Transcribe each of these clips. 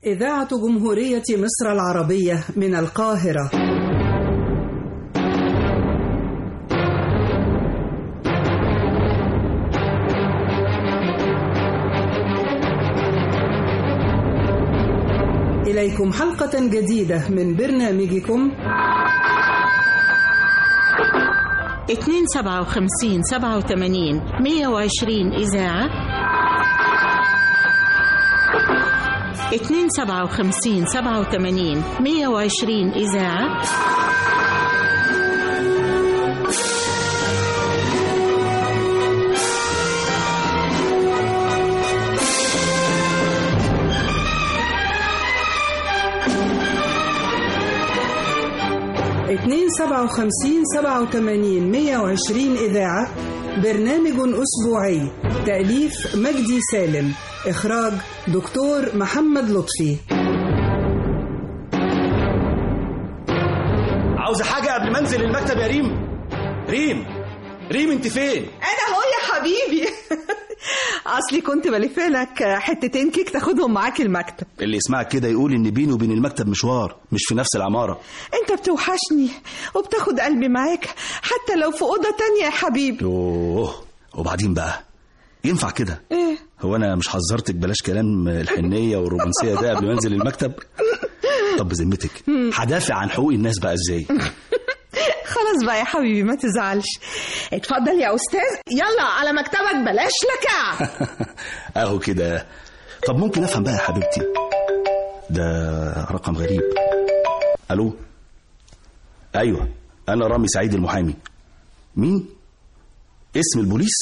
إذاعة جمهورية مصر العربية من القاهرة إليكم حلقة جديدة من برنامجكم 257 87 120 إذاعة 257 87 120 إذاعة اتنين سبعة وخمسين سبعة وتمانين مية وعشرين إذاعة برنامج أسبوعي تأليف مجدي سالم إخراج دكتور محمد لطفي عاوزة حاجة قبل ما انزل المكتب يا ريم ريم ريم انت فين انا اهو يا حبيبي اصلي كنت بلف لك حتتين كيك تاخدهم معاك المكتب اللي يسمعك كده يقول ان بيني وبين المكتب مشوار مش في نفس العمارة انت بتوحشني وبتاخد قلبي معاك حتى لو في اوضه تانية يا حبيبي يوه وبعدين بقى ينفع كده ايه هو انا مش حذرتك بلاش كلام الحنية والرومانسية ده قبل ما انزل المكتب طب بذمتك هدافع عن حقوق الناس بقى ازاي خلاص بقى يا حبيبي ما تزعلش اتفضل يا استاذ يلا على مكتبك بلاش لكع اهو كده طب ممكن افهم بقى يا حبيبتي ده رقم غريب الو ايوه انا رامي سعيد المحامي مين اسم البوليس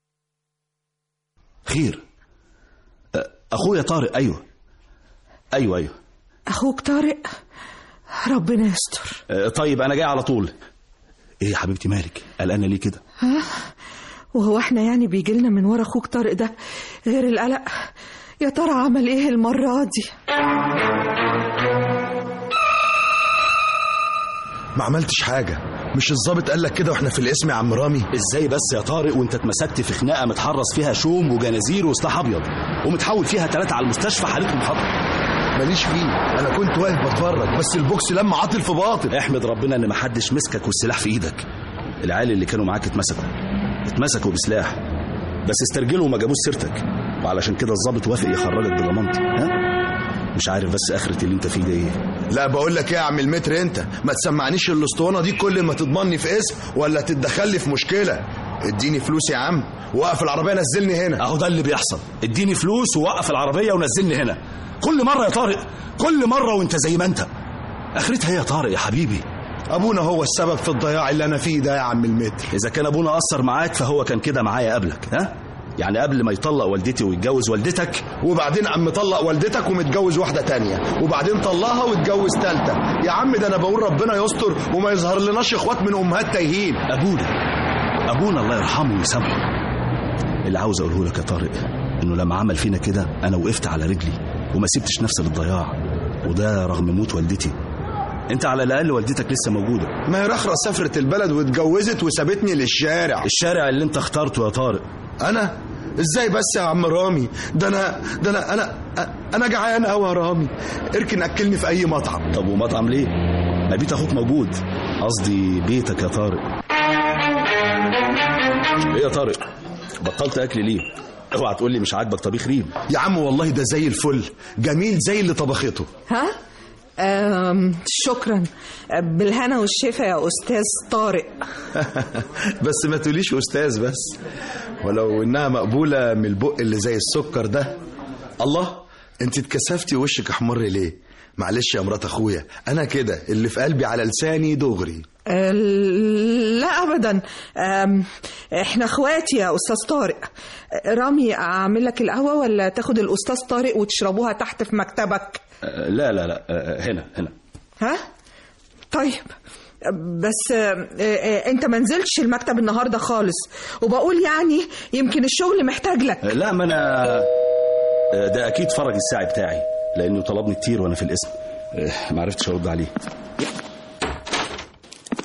خير أ- اخويا طارق ايوه ايوه ايوه اخوك طارق ربنا يستر أ، طيب انا جاي على طول ايه يا حبيبتي مالك قلقانه ليه كده وهو احنا يعني بيجي لنا من ورا اخوك طارق ده غير القلق يا ترى عمل ايه المره دي ما عملتش حاجة مش الظابط قال لك كده واحنا في الاسم يا عم رامي ازاي بس يا طارق وانت اتمسكت في خناقه متحرص فيها شوم وجنازير وسلاح ابيض ومتحول فيها ثلاثه على المستشفى حالتهم خطر ماليش فيه انا كنت واقف بتفرج بس البوكس لما عاطل في باطل احمد ربنا ان محدش مسكك والسلاح في ايدك العيال اللي كانوا معاك اتمسكوا اتمسكوا بسلاح بس استرجلوا وما جابوش سيرتك وعلشان كده الضابط وافق يخرجك بضمانتي ها مش عارف بس اخرة اللي انت فيه ده ايه لا بقول لك ايه يا عم المتر انت ما تسمعنيش الاسطوانه دي كل ما تضمني في اسم ولا تتدخل لي في مشكله اديني فلوس يا عم وقف العربيه نزلني هنا اهو ده اللي بيحصل اديني فلوس ووقف العربيه ونزلني هنا كل مره يا طارق كل مره وانت زي ما انت اخرتها ايه يا طارق يا حبيبي ابونا هو السبب في الضياع اللي انا فيه ده يا عم المتر اذا كان ابونا قصر معاك فهو كان كده معايا قبلك ها يعني قبل ما يطلق والدتي ويتجوز والدتك وبعدين عم طلق والدتك ومتجوز واحده تانية وبعدين طلقها واتجوز تالتة يا عم ده انا بقول ربنا يستر وما يظهر لناش اخوات من امهات تايهين ابونا ابونا الله يرحمه ويسامحه اللي عاوز اقوله لك يا طارق انه لما عمل فينا كده انا وقفت على رجلي وما سبتش نفسي للضياع وده رغم موت والدتي انت على الاقل والدتك لسه موجوده ما هي رخرة سافرت البلد واتجوزت وسابتني للشارع الشارع اللي انت اخترته يا طارق انا ازاي بس يا عم رامي ده انا ده انا انا انا جعان قوي يا رامي اركن اكلني في اي مطعم طب ومطعم ليه ما بيت اخوك موجود قصدي بيتك يا طارق ايه يا طارق بطلت اكل ليه اوعى تقول لي مش عاجبك طبيخ ريم يا عم والله ده زي الفل جميل زي اللي طبخته ها أم شكرا بالهنا والشفا يا استاذ طارق بس ما تقوليش استاذ بس ولو انها مقبوله من البق اللي زي السكر ده الله انت اتكسفتي وشك احمر ليه معلش يا مرات اخويا انا كده اللي في قلبي على لساني دغري أه، لا ابدا أم، احنا اخواتي يا استاذ طارق أه، رامي اعمل لك القهوه ولا تاخد الاستاذ طارق وتشربوها تحت في مكتبك آه، لا لا لا آه، هنا هنا ها طيب بس آه، آه، انت ما نزلتش المكتب النهارده خالص وبقول يعني يمكن الشغل محتاج لك آه، لا ما انا آه، ده اكيد فرج الساعي بتاعي لانه طلبني كتير وانا في الاسم آه، ما عرفتش ارد عليه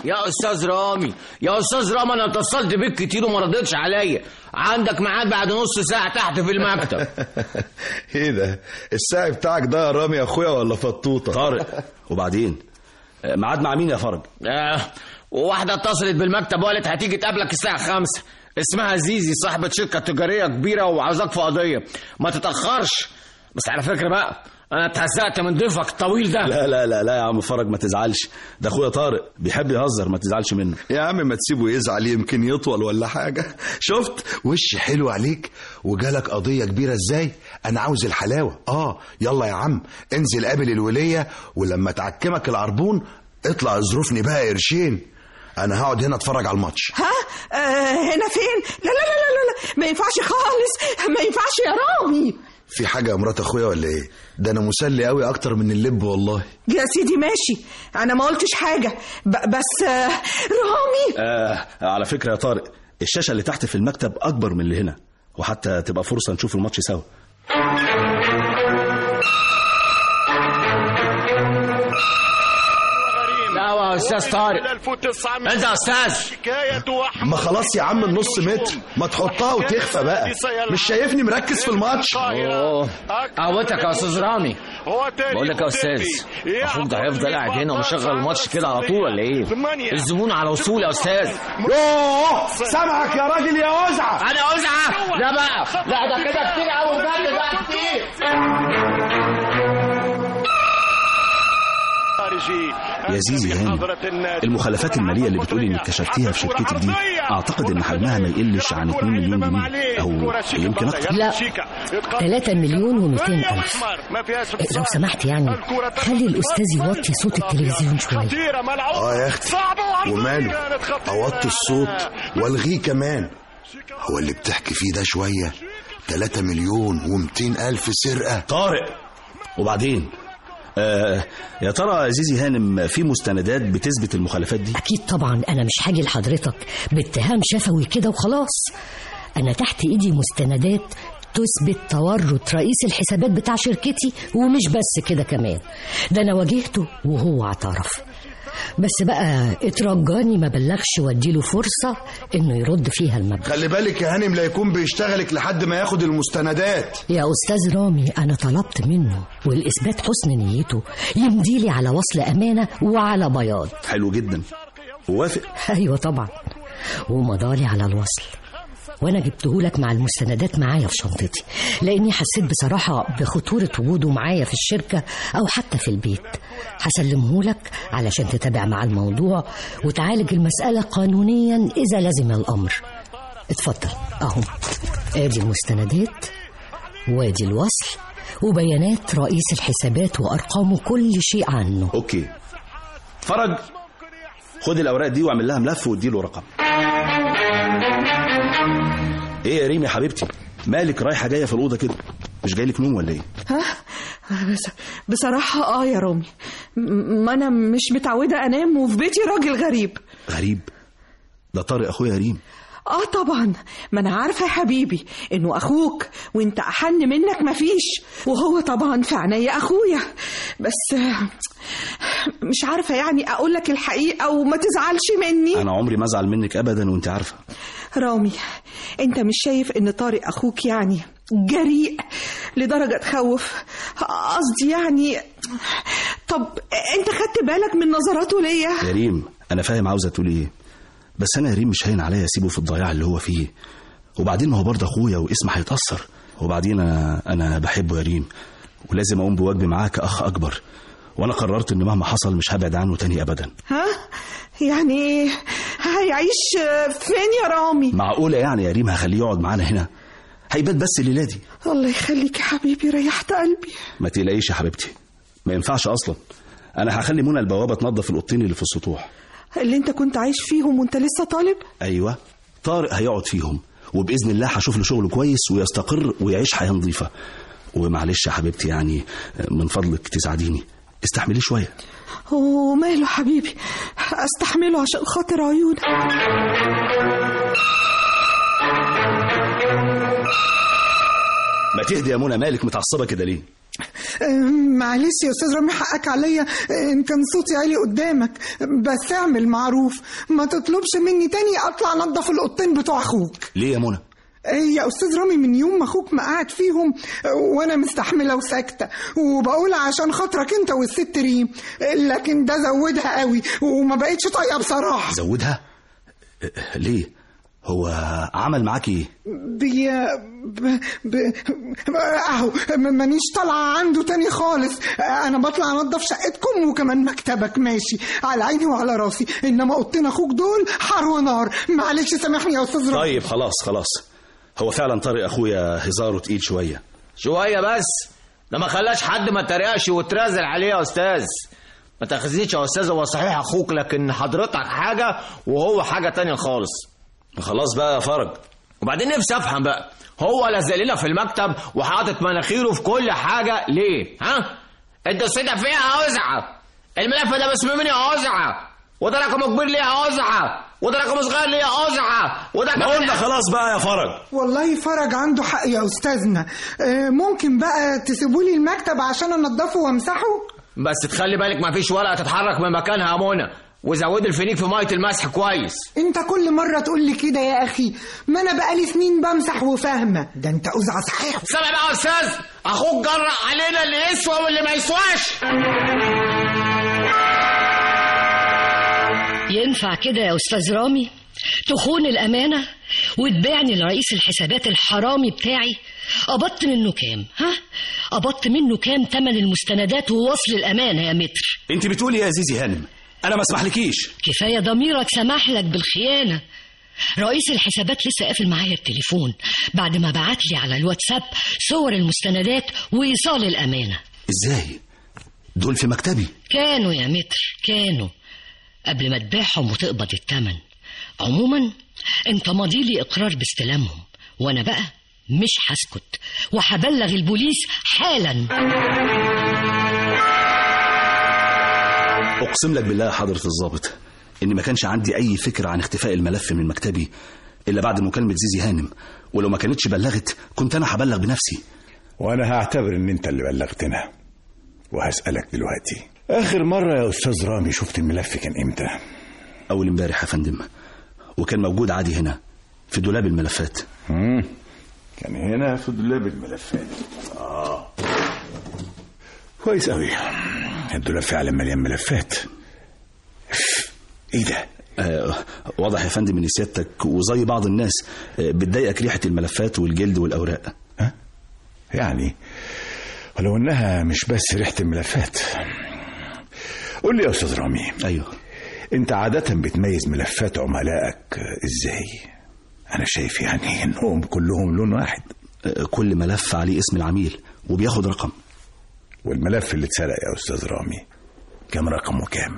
يا استاذ رامي يا استاذ رامي انا اتصلت بيك كتير وما ردتش عليا عندك ميعاد بعد نص ساعه تحت في المكتب ايه ده الساعي بتاعك ده يا رامي يا اخويا ولا فطوطه طارق وبعدين آه، ميعاد مع مين يا فرج آه وواحده اتصلت بالمكتب وقالت هتيجي تقابلك الساعه خمسة اسمها زيزي صاحبة شركة تجارية كبيرة وعاوزاك في قضية ما تتأخرش بس على فكرة بقى أنا اتهزقت من ضيفك الطويل ده لا لا لا لا يا عم فرج ما تزعلش ده اخويا طارق بيحب يهزر ما تزعلش منه يا عم ما تسيبه يزعل يمكن يطول ولا حاجة شفت وش حلو عليك وجالك قضية كبيرة ازاي انا عاوز الحلاوة اه يلا يا عم انزل قابل الولية ولما تعكمك العربون اطلع اظروفني بقى قرشين انا هقعد هنا اتفرج على الماتش ها آه هنا فين لا لا لا لا لا ما ينفعش خالص ما ينفعش يا رامي في حاجة يا مرات اخويا ولا ايه ده انا مسلي قوي اكتر من اللب والله يا سيدي ماشي انا ما قلتش حاجه ب بس آه رامي آه على فكرة يا طارق الشاشة اللي تحت في المكتب أكبر من اللي هنا وحتى تبقى فرصة نشوف الماتش سوا لا يا استاذ طارق انت يا استاذ ما خلاص يا عم النص متر ما تحطها وتخفى بقى مش شايفني مركز في الماتش اوه قهوتك يا استاذ رامي بقول لك يا استاذ اخوك ده هيفضل قاعد هنا ومشغل الماتش كده على طول ولا ايه الزبون على وصول يا استاذ يوه سامعك يا راجل يا وزعه انا ازعه لا بقى لا ده كده كتير قوي بجد ده كتير يا زيزي هاني المخالفات المالية اللي بتقولي انك كشفتيها في شركتك دي اعتقد ان حجمها ما يقلش عن 2 مليون جنيه او يمكن اكتر لا 3 مليون و200 ألف لو سمحت يعني خلي الأستاذ يوطي صوت التلفزيون شوية اه يا اختي وماله اوطي الصوت والغيه كمان هو اللي بتحكي فيه ده شويه 3 مليون و200 الف سرقه طارق وبعدين آه يا ترى يا زيزي هانم في مستندات بتثبت المخالفات دي أكيد طبعا أنا مش هاجي لحضرتك باتهام شفوي كده وخلاص أنا تحت إيدي مستندات تثبت تورط رئيس الحسابات بتاع شركتي ومش بس كده كمان ده أنا واجهته وهو اعترف بس بقى اترجاني ما بلغش واديله فرصة انه يرد فيها المبلغ خلي بالك يا هانم لا يكون بيشتغلك لحد ما ياخد المستندات يا أستاذ رامي أنا طلبت منه والإثبات حسن نيته يمديلي على وصل أمانة وعلى بياض حلو جدا ووافق أيوة طبعا ومضالي على الوصل وأنا جبتهولك مع المستندات معايا في شنطتي لأني حسيت بصراحة بخطورة وجوده معايا في الشركة أو حتى في البيت هسلمهولك علشان تتابع مع الموضوع وتعالج المسألة قانونيا إذا لزم الأمر اتفضل أهو ادي المستندات وادي الوصل وبيانات رئيس الحسابات وأرقامه كل شيء عنه اوكي فرج خد الاوراق دي واعمل لها ملف واديله رقم ايه يا ريم يا حبيبتي مالك رايحه جايه في الاوضه كده مش جاي لك نوم ولا ايه ها بس بصراحه اه يا رامي م- ما انا مش متعوده انام وفي بيتي راجل غريب غريب ده طارق اخويا ريم اه طبعا ما انا عارفه يا حبيبي انه اخوك وانت احن منك مفيش وهو طبعا في عينيا اخويا بس آه، مش عارفه يعني اقول لك الحقيقه وما تزعلش مني انا عمري ما ازعل منك ابدا وانت عارفه رامي انت مش شايف ان طارق اخوك يعني جريء لدرجه تخوف قصدي يعني طب انت خدت بالك من نظراته ليا يا ريم انا فاهم عاوزه تقولي ايه بس انا يا ريم مش هين عليا اسيبه في الضياع اللي هو فيه وبعدين ما هو برضه اخويا واسمه هيتاثر وبعدين انا انا بحبه يا ريم ولازم اقوم بواجبي معاه كاخ اكبر وانا قررت ان مهما حصل مش هبعد عنه تاني ابدا ها يعني هيعيش فين يا رامي معقوله يعني يا ريم هخليه يقعد معانا هنا هيبات بس الليله دي الله يخليك يا حبيبي ريحت قلبي ما تقلقيش يا حبيبتي ما ينفعش اصلا انا هخلي منى البوابه تنظف الاوضتين اللي في السطوح اللي انت كنت عايش فيهم وانت لسه طالب ايوه طارق هيقعد فيهم وباذن الله هشوف له شغل كويس ويستقر ويعيش حياه نظيفه ومعلش يا حبيبتي يعني من فضلك تساعديني استحملي شويه وماله حبيبي استحمله عشان خاطر عيونك ما تهدي يا منى مالك متعصبه كده ليه آه، معلش يا استاذ رامي حقك عليا آه، ان كان صوتي عالي قدامك بس اعمل معروف ما تطلبش مني تاني اطلع انضف الاوضتين بتوع اخوك ليه يا منى آه، يا استاذ رامي من يوم ما اخوك ما قعد فيهم آه، وانا مستحمله وساكته وبقول عشان خاطرك انت والست ريم آه، لكن ده زودها قوي وما بقتش طايقه بصراحه زودها أه، ليه هو عمل معاكي ايه بي ب... ب... اهو م- مانيش طالعه عنده تاني خالص انا بطلع انضف شقتكم وكمان مكتبك ماشي على عيني وعلى راسي انما اوضتين اخوك دول حر ونار معلش سامحني يا استاذ رامي طيب خلاص خلاص هو فعلا طارق اخويا هزاره تقيل شويه شويه بس ده ما خلاش حد ما تريقش وترازل عليه يا استاذ ما تاخذنيش يا استاذ هو صحيح اخوك لكن حضرتك حاجه وهو حاجه تانية خالص خلاص بقى يا فرج وبعدين نفسي افهم بقى هو لازق لنا في المكتب وحاطط مناخيره في كل حاجه ليه ها الدوسيه فيها اوزعه الملف ده باسم مين يا اوزعه وده رقم كبير ليه يا اوزعه وده رقم صغير ليه يا اوزعه وده ما كمان- قلنا خلاص بقى يا فرج والله فرج عنده حق يا استاذنا آه، ممكن بقى تسيبولي المكتب عشان انضفه وامسحه بس تخلي بالك ما فيش ورقه تتحرك من مكانها يا منى وزود الفينيك في ميه المسح كويس انت كل مرة تقول لي كده يا اخي ما انا بقالي سنين بمسح وفاهمة ده انت أزعة صحيح سامع بقى يا استاذ اخوك جرأ علينا اللي يسوى واللي ما يسواش ينفع كده يا أستاذ رامي تخون الأمانة وتبيعني لرئيس الحسابات الحرامي بتاعي قبضت منه كام ها قبضت منه كام تمن المستندات ووصل الأمانة يا متر انت بتقولي إيه يا زيزي هانم انا ما اسمحلكيش كفاية ضميرك سمح لك بالخيانة رئيس الحسابات لسه قافل معايا التليفون بعد ما بعت لي على الواتساب صور المستندات وإيصال الأمانة ازاي دول في مكتبي كانوا يا متر كانوا قبل ما تبيعهم وتقبض الثمن عموما انت ماضي لي اقرار باستلامهم وانا بقى مش هسكت وهبلغ البوليس حالا اقسم لك بالله يا حضره الضابط ان ما كانش عندي اي فكره عن اختفاء الملف من مكتبي الا بعد مكالمه زيزي هانم ولو ما كانتش بلغت كنت انا هبلغ بنفسي وانا هعتبر ان انت اللي بلغتنا وهسألك دلوقتي اخر مرة يا استاذ رامي شفت الملف كان امتى اول امبارح يا فندم وكان موجود عادي هنا في دولاب الملفات مم. كان هنا في دولاب الملفات اه كويس قوي الدولاب فعلا مليان ملفات ايه ده آه واضح يا فندم ان سيادتك وزي بعض الناس آه بتضايقك ريحه الملفات والجلد والاوراق يعني ولو انها مش بس ريحة الملفات قول لي يا استاذ رامي ايوه انت عادة بتميز ملفات عملائك ازاي انا شايف يعني انهم كلهم لون واحد آه كل ملف عليه اسم العميل وبياخد رقم والملف اللي اتسرق يا استاذ رامي كام رقمه كام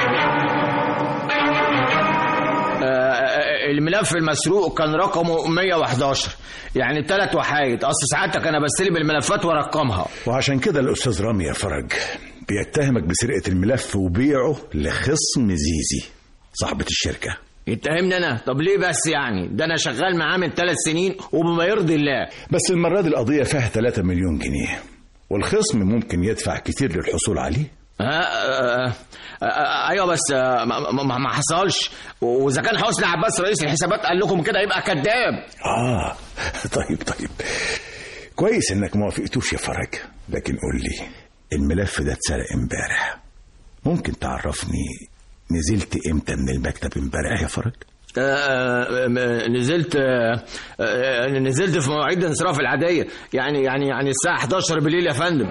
آه، الملف المسروق كان رقمه 111 يعني ثلاث وحايد اصل ساعتك انا بستلم الملفات وارقمها وعشان كده الاستاذ رامي يا فرج بيتهمك بسرقة الملف وبيعه لخصم زيزي صاحبة الشركة يتهمني انا طب ليه بس يعني ده انا شغال معاه من ثلاث سنين وبما يرضي الله بس المرة دي القضية فيها 3 مليون جنيه والخصم ممكن يدفع كتير للحصول عليه آه آه آه ايوه بس آه ما, ما, ما حصلش واذا كان حسني عباس رئيس الحسابات قال لكم كده يبقى كذاب اه طيب طيب كويس انك ما وافقتوش يا فرج لكن قول لي الملف ده اتسرق امبارح ممكن تعرفني نزلت امتى من المكتب امبارح يا فرج آه، م- نزلت آه، آه، نزلت في مواعيد الانصراف العاديه يعني يعني يعني الساعه 11 بالليل يا فندم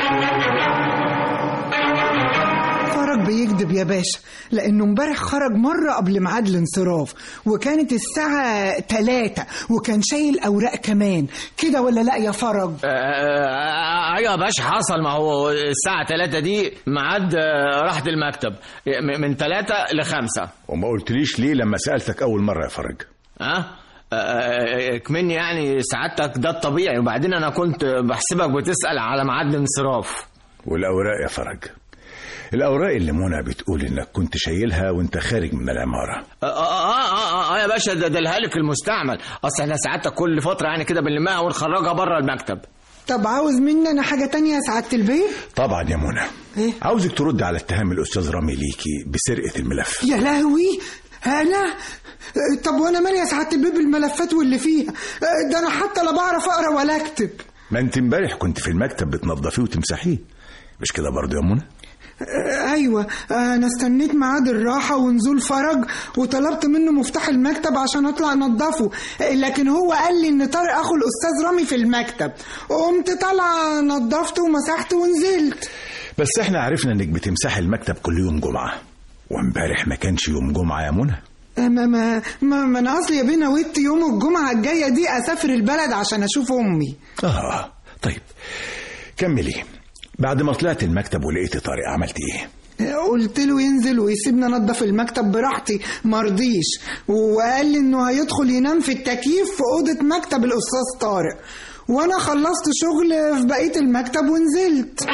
فرج بيكذب يا باشا لانه امبارح خرج مره قبل ميعاد الانصراف وكانت الساعه 3 وكان شايل اوراق كمان كده ولا لا يا فرج آه، آه، ايوه يا باشا حصل ما هو الساعه 3 دي ميعاد آه، راحه المكتب م- من 3 ل 5 وما قلتليش ليه لما سألتك أول مرة يا فرج ها آه، كمني يعني سعادتك ده الطبيعي وبعدين انا كنت بحسبك بتسال على ميعاد الانصراف والأوراق يا فرج الأوراق اللي منى بتقول إنك كنت شايلها وأنت خارج من العمارة آه, آه, آه, آه, اه يا باشا ده, ده الهالك المستعمل اصل احنا ساعتها كل فتره يعني كده بنلمها ونخرجها بره المكتب طب عاوز مني انا حاجه تانية يا سعاده البيه طبعا يا منى إيه؟ عاوزك ترد على اتهام الاستاذ رامي ليكي بسرقه الملف يا لهوي انا طب وانا مالي يا سعاده البيه بالملفات واللي فيها ده انا حتى لا بعرف اقرا ولا اكتب ما انت امبارح كنت في المكتب بتنظفيه وتمسحيه مش كده برضه يا منى آه، ايوه انا استنيت ميعاد الراحه ونزول فرج وطلبت منه مفتاح المكتب عشان اطلع انضفه آه، لكن هو قال لي ان طارق اخو الاستاذ رامي في المكتب قمت طالعه نضفته ومسحت ونزلت بس احنا عرفنا انك بتمسحي المكتب كل يوم جمعه وامبارح ما كانش يوم جمعه يا منى آه، ما ما ما, ما انا اصلي يا بيه نويت يوم الجمعه الجايه دي اسافر البلد عشان اشوف امي اه طيب كملي بعد ما طلعت المكتب ولقيت طارق عملت ايه قلت له ينزل ويسيبني انضف المكتب براحتي مرضيش وقال لي انه هيدخل ينام في التكييف في اوضه مكتب الاستاذ طارق وانا خلصت شغل في بقيه المكتب ونزلت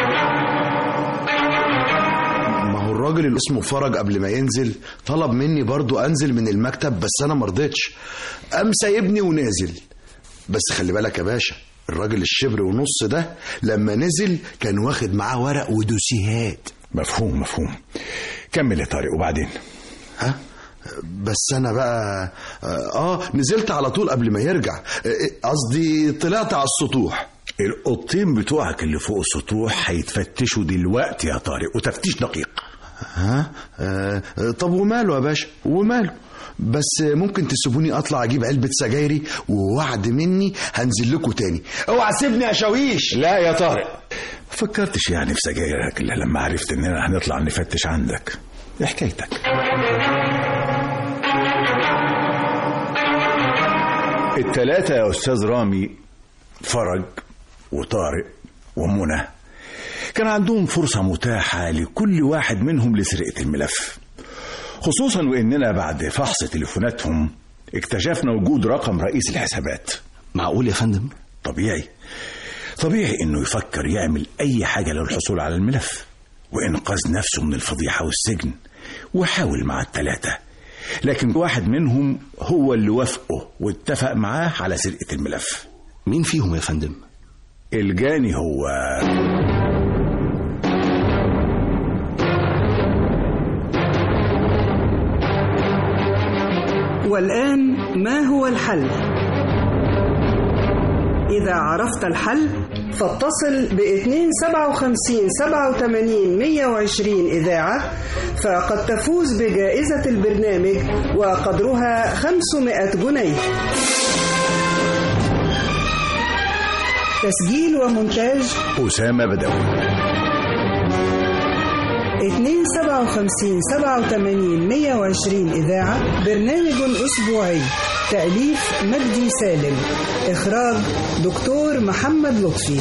ما هو الراجل اللي اسمه فرج قبل ما ينزل طلب مني برضو انزل من المكتب بس انا مرضتش قام سايبني ونازل بس خلي بالك يا باشا الراجل الشبر ونص ده لما نزل كان واخد معاه ورق ودوسيهات مفهوم مفهوم كمل يا طارق وبعدين ها بس انا بقى اه نزلت على طول قبل ما يرجع آه، قصدي طلعت على السطوح القطين بتوعك اللي فوق السطوح هيتفتشوا دلوقتي يا طارق وتفتيش دقيق ها آه طب وماله يا باشا وماله بس ممكن تسيبوني اطلع اجيب علبه سجايري ووعد مني هنزل لكم تاني اوعى تسيبني يا شاويش لا يا طارق فكرتش يعني في سجايرك الا لما عرفت اننا هنطلع نفتش عندك ايه حكايتك التلاتة يا أستاذ رامي فرج وطارق ومنى كان عندهم فرصة متاحة لكل واحد منهم لسرقة الملف خصوصا وإننا بعد فحص تليفوناتهم اكتشفنا وجود رقم رئيس الحسابات معقول يا فندم طبيعي طبيعي انه يفكر يعمل اي حاجة للحصول على الملف وانقاذ نفسه من الفضيحة والسجن وحاول مع التلاتة لكن واحد منهم هو اللي وافقه واتفق معاه على سرقة الملف مين فيهم يا فندم الجاني هو والآن ما هو الحل؟ إذا عرفت الحل فاتصل ب 257 87 120 إذاعة فقد تفوز بجائزة البرنامج وقدرها 500 جنيه تسجيل ومونتاج أسامة بدوي 257 87 120 إذاعة برنامج أسبوعي تأليف مجدي سالم إخراج دكتور محمد لطفي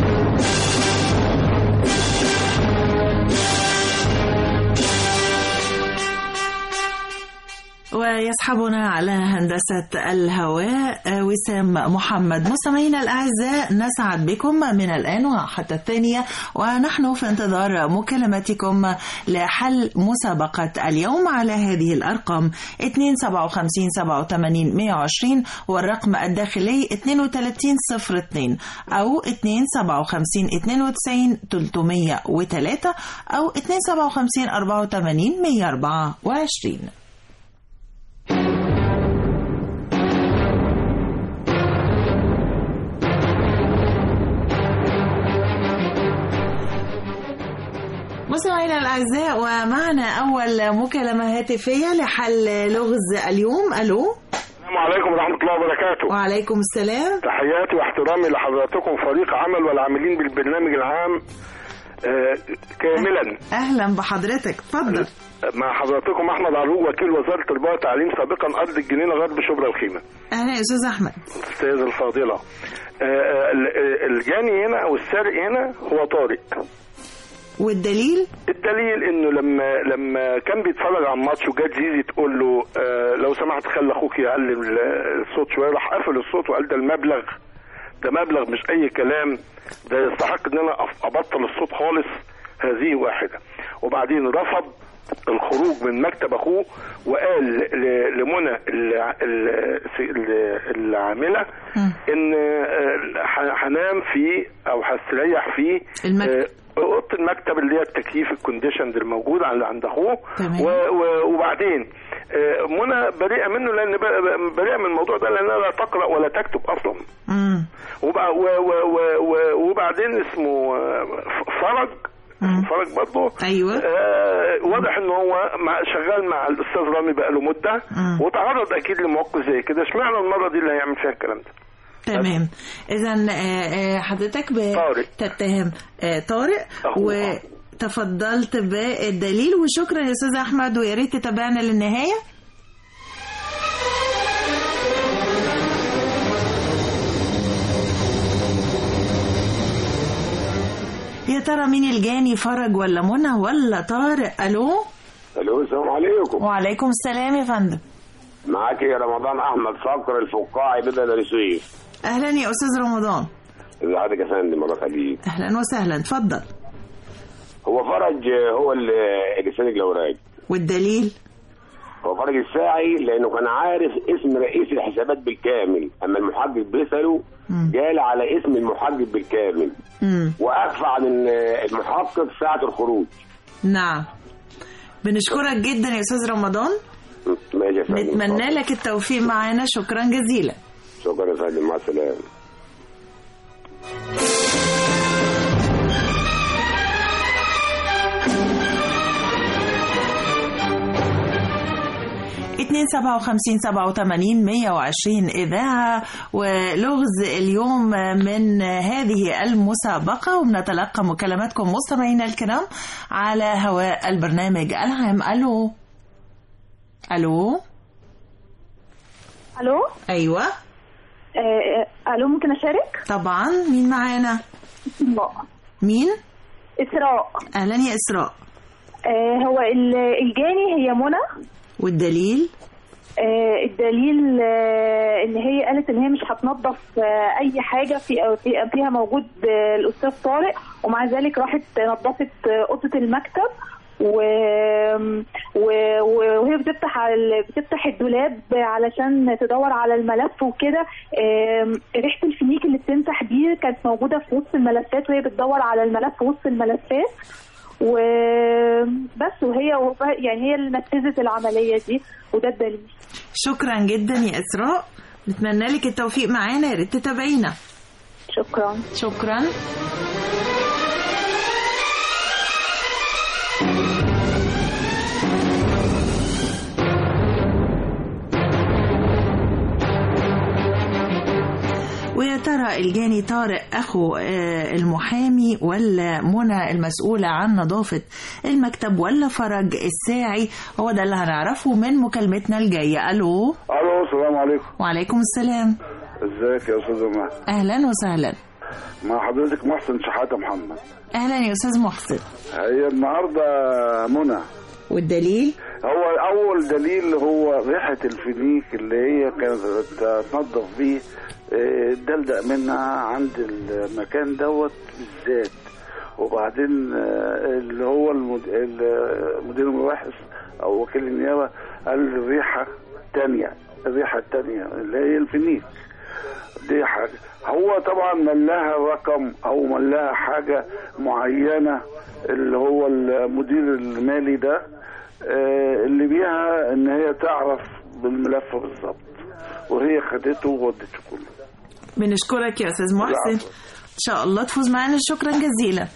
ويصحبنا على هندسة الهواء وسام محمد مستمعينا الأعزاء نسعد بكم من الآن وحتى الثانية ونحن في انتظار مكالمتكم لحل مسابقة اليوم على هذه الأرقام 257 87 120 والرقم الداخلي 3202 أو 257 92 303 أو 257 84 124 مستمعينا الاعزاء ومعنا اول مكالمه هاتفيه لحل لغز اليوم الو السلام عليكم ورحمة الله وبركاته وعليكم السلام تحياتي واحترامي لحضراتكم فريق عمل والعاملين بالبرنامج العام آه، كاملا اهلا بحضرتك اتفضل مع حضراتكم احمد عروق وكيل وزاره التربيه والتعليم سابقا ارض الجنينه غرب شبرا الخيمه اهلا يا استاذ احمد استاذ الفاضله آه، آه، ال- الجاني هنا او السارق هنا هو طارق والدليل الدليل انه لما لما كان بيتفرج على الماتش وجات زيزي تقول له آه لو سمحت خلي اخوك يقلل الصوت شويه راح قفل الصوت وقال ده المبلغ ده مبلغ مش اي كلام ده يستحق ان انا أف- ابطل الصوت خالص هذه واحده وبعدين رفض الخروج من مكتب اخوه وقال ل- لمنى ال- ال- ال- العامله ان آه، ح- هنام في او هستريح في المكتب. آه، اوضه المكتب اللي هي التكييف الكونديشن الموجود عند عند اخوه تمام. و- و- وبعدين آه، منى بريئه منه لان ب- بريئه من الموضوع ده لانها لا تقرا ولا تكتب اصلا مم. وبع- و- و- و- و- وبعدين اسمه آه، ف- فرج فرج برضه ايوه آه واضح ان هو مع شغال مع الاستاذ رامي بقاله مده مم. وتعرض اكيد لمواقف زي كده اشمعنى المره دي اللي هيعمل فيها الكلام ده تمام اذا حضرتك بتتهم آه، طارق وتفضلت بالدليل وشكرا يا استاذ احمد ويا ريت تتابعنا للنهايه يا ترى مين الجاني فرج ولا منى ولا طارق الو الو السلام عليكم وعليكم السلام يا فندم معاك يا رمضان احمد صقر الفقاعي بدل رصيف اهلا يا استاذ رمضان ازي حضرتك يا فندم الله يخليك اهلا وسهلا اتفضل هو فرج هو اللي اللي سالك الاوراق والدليل هو فرج الساعي لانه كان عارف اسم رئيس الحسابات بالكامل اما المحقق بيساله جال على اسم المحقق بالكامل مم. واخفى عن المحقق ساعه الخروج نعم بنشكرك جدا يا استاذ رمضان ماشي يا فندم نتمنى لك التوفيق معانا شكرا جزيلا شكرا يا فندم مع السلامه اتنين سبعة وخمسين سبعة وثمانين مية وعشرين إذاعة ولغز اليوم من هذه المسابقة وبنتلقى مكالماتكم مستمعينا الكرام على هواء البرنامج العام ألو ألو الو أيوة آه، الو ممكن اشارك طبعا مين معانا اسراء مين اسراء أهلا يا إسراء آه، هو ال- الجاني هي منى والدليل آه، الدليل آه، ان هي قالت ان هي مش هتنظف آه، اي حاجه في في- فيها موجود آه، الاستاذ طارق ومع ذلك راحت نظفت آه، اوضه المكتب و... و... و- وهي بتفتح على بتفتح الدولاب علشان تدور على الملف وكده آم، ريحه الفينيك اللي بتمسح دي كانت موجوده في وسط الملفات وهي بتدور على الملف في وسط الملفات وبس وهي يعني هي اللي نفذت العمليه دي وده الدليل شكرا جدا يا إسراء نتمنى لك التوفيق معانا يا ريت تتابعينا شكرا شكرا ويا ترى الجاني طارق اخو آه، المحامي ولا منى المسؤوله عن نظافه المكتب ولا فرج الساعي هو ده اللي هنعرفه من مكالمتنا الجايه الو الو السلام عليكم وعليكم السلام ازيك يا استاذ عمر اهلا وسهلا مع حضرتك محسن شحاته محمد اهلا يا استاذ محسن هي النهارده منى والدليل هو اول دليل هو ريحه الفينيك اللي هي كانت تنظف بيه آه، دلدق منها عند المكان دوت بالذات وبعدين آه، اللي هو المد- المدير المباحث او وكيل النيابه قال الريحه الثانيه الريحه الثانيه اللي هي الفينيك دي حاجه هو طبعا ملاها رقم او ملاها حاجه معينه اللي هو المدير المالي ده آه، اللي بيها ان هي تعرف بالملف بالظبط وهي خدته وودته كله بنشكرك يا استاذ محسن ان شاء الله تفوز معانا شكرا جزيلا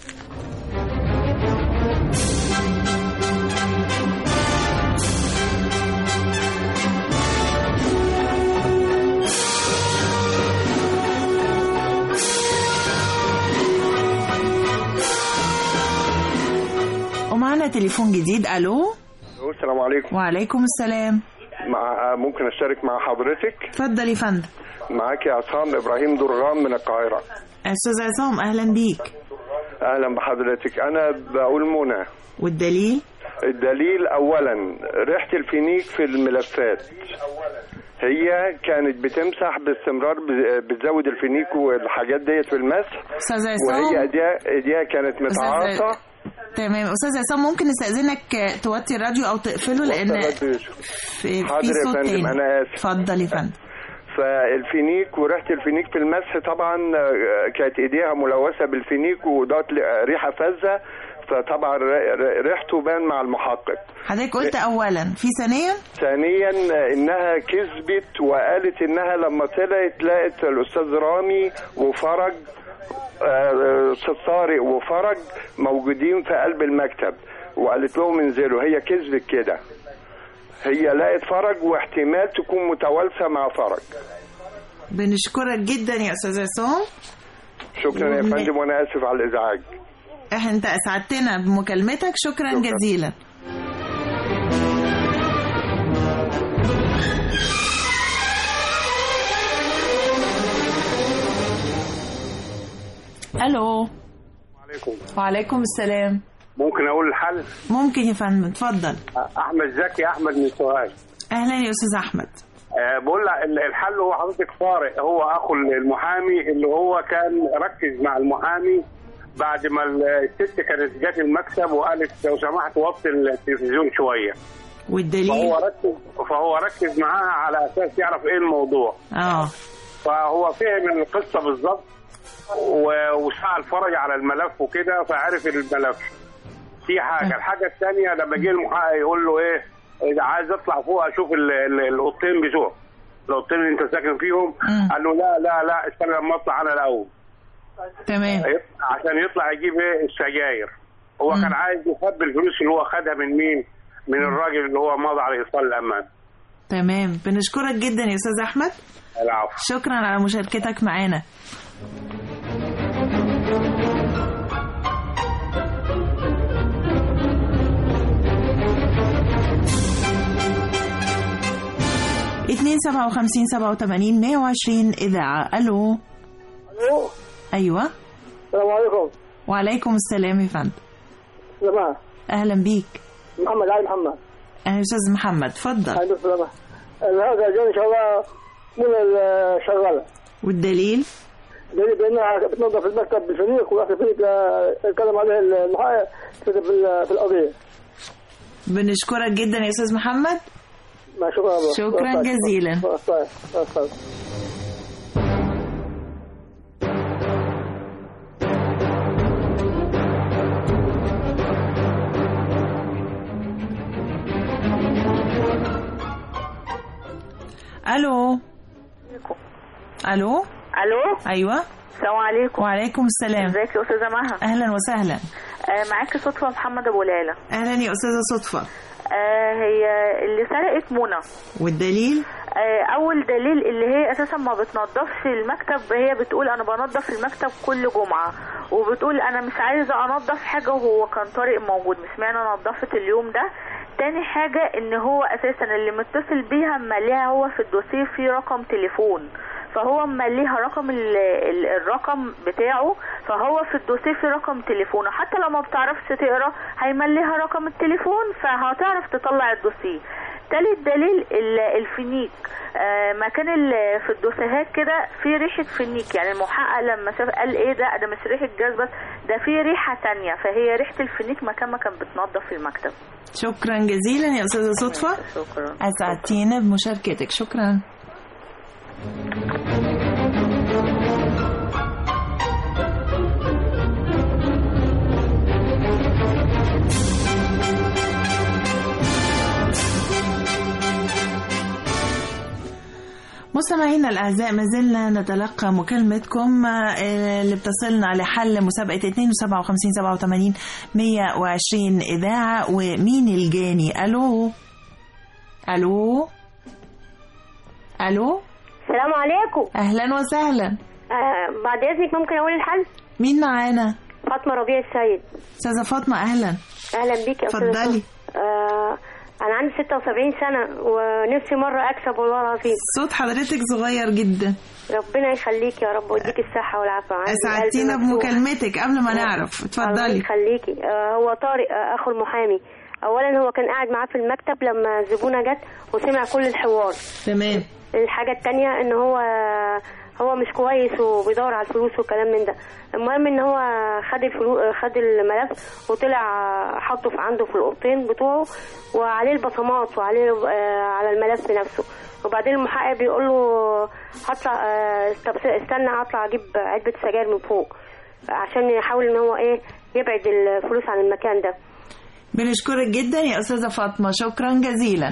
ومعنا تليفون جديد الو السلام عليكم وعليكم السلام مع ممكن اشترك مع حضرتك اتفضل يا فندم معاك يا عصام ابراهيم درغام من القاهره استاذ عصام اهلا بيك اهلا بحضرتك انا بقول منى والدليل الدليل اولا ريحه الفينيك في الملفات هي كانت بتمسح باستمرار ب- بتزود الفينيك والحاجات ديت في المسح استاذ عصام وهي ايديها ايديها كانت متعاطه تمام استاذ عصام ممكن نستاذنك آه، توطي الراديو او تقفله لان في, في حاضر يا صوت فندم تاني انا اسف اتفضل يا فندم فالفينيك وريحه الفينيك في المسح طبعا آه، كانت ايديها ملوثه بالفينيك ودوت ل- ريحه فذه فطبعا ر- ر- ريحته بان مع المحقق حضرتك قلت اولا في ثانيا ثانيا آه، انها كذبت وقالت انها لما طلعت لقت الاستاذ رامي وفرج آه، استاذ طارق وفرج موجودين في قلب المكتب وقالت لهم انزلوا هي كذبت كده هي لقت فرج واحتمال تكون متوالسه مع فرج بنشكرك جدا يا استاذ عصام شكرا يا ومن- فندم وانا اسف على الازعاج إح- انت اسعدتنا بمكالمتك شكرا, شكرا. جزيلا الو عليكم وعليكم السلام ممكن اقول الحل ممكن يا فندم اتفضل احمد زكي احمد من سوهاج اهلا يا استاذ احمد أه بقول لك ال- الحل هو حضرتك طارق هو اخو المحامي اللي هو كان ركز مع المحامي بعد ما الست كانت جت المكتب وقالت لو سمحت وطي التلفزيون شويه والدليل فهو ركز فهو ركز معاها على اساس يعرف ايه الموضوع اه فهو فهم القصه بالظبط و- وسأل فرج على الملف وكده فعرف الملف دي حاجه الحاجه الثانيه لما جه المحقق يقول له ايه اذا عايز اطلع فوق اشوف ال- ال- الاوضتين بتوعه الاوضتين اللي انت ساكن فيهم قال له لا لا لا استنى لما اطلع انا الاول تمام عشان يطلع يجيب ايه السجاير هو كان عايز يخبي الفلوس اللي هو خدها من مين من الراجل اللي هو مضى على ايصال الامان تمام بنشكرك جدا يا استاذ احمد العفو شكرا على مشاركتك معانا اتنين سبعة وخمسين سبعة وتمانين مية وعشرين إذاعة ألو الو أيوة السلام عليكم وعليكم السلام يا فندم سلامة أهلا بيك محمد علي محمد أهلا أستاذ محمد اتفضل عليكم السلامة هذا جاني شغالة من الشغالة والدليل دليل بأنها بتنظف المكتب بالفريق وراح الفريق آه، اتكلم عليه المحقق في في- في القضية بنشكرك جدا يا أستاذ محمد ما شكرا الله. شكرا طيب. جزيلا. طيب. طيب. طيب. ألو ألو الو أيوة السلام عليكم وعليكم السلام ازيك يا استاذه مها أهلا وسهلا آه معاكي صدفه محمد ابو لاله أهلا يا أستاذة صدفة آه هي اللي سرقت منى والدليل آه اول دليل اللي هي اساسا ما بتنظفش المكتب هي بتقول انا بنظف المكتب كل جمعه وبتقول انا مش عايزه انظف حاجه وهو كان طارق موجود مش معنى نظفت اليوم ده تاني حاجة ان هو اساسا اللي متصل بيها ماليها هو في الدوسيه في رقم تليفون فهو ماليها رقم ال ال الرقم بتاعه فهو في الدوسيه في رقم تليفونه حتى لو ما بتعرفش تقرا هيمليها رقم التليفون فهتعرف تطلع الدوسيه تالت دليل ال- الفينيك آه مكان ال- في الدوسيهات كده في ريحة فينيك يعني المحقق لما شاف قال ايه ده ده مش ريحة جاز بس ده في ريحة تانية فهي ريحة الفينيك مكان ما كانت بتنظف في المكتب شكرا جزيلا يا أستاذة صدفة شكرا أسعدتينا بمشاركتك شكرا مستمعينا الأعزاء ما زلنا نتلقى مكالمتكم آه، اللي بتصلنا لحل مسابقة 257 87 120 إذاعة ومين الجاني ألو ألو ألو السلام عليكم أهلا وسهلا آه بعد اذنك ممكن اقول الحل مين معانا فاطمه ربيع السيد أستاذة فاطمة أهلا اهلا بيك يا استاذه اتفضلي. فاطمة. آه انا عندي 76 سنه ونفسي مره اكسب والله العظيم صوت حضرتك صغير جدا ربنا يخليك يا رب ويديك الصحه والعافيه عندي أسعدتينا قلبي مفتوح. بمكالمتك قبل ما نعرف الله اتفضلي يخليكي آه هو طارق آه اخو المحامي اولا هو كان قاعد معاه في المكتب لما زبونه جت وسمع كل الحوار تمام الحاجة التانية ان هو هو مش كويس وبيدور على الفلوس والكلام من ده المهم ان هو خد الفلوس خد الملف وطلع حطه في عنده في الاوضتين بتوعه وعليه البصمات وعليه آه، على الملف نفسه وبعدين المحقق بيقول له هطلع آه، طب استنى هطلع اجيب علبه سجاير من فوق عشان يحاول ان هو ايه يبعد الفلوس عن المكان ده بنشكرك جدا يا أستاذة فاطمة شكرا جزيلا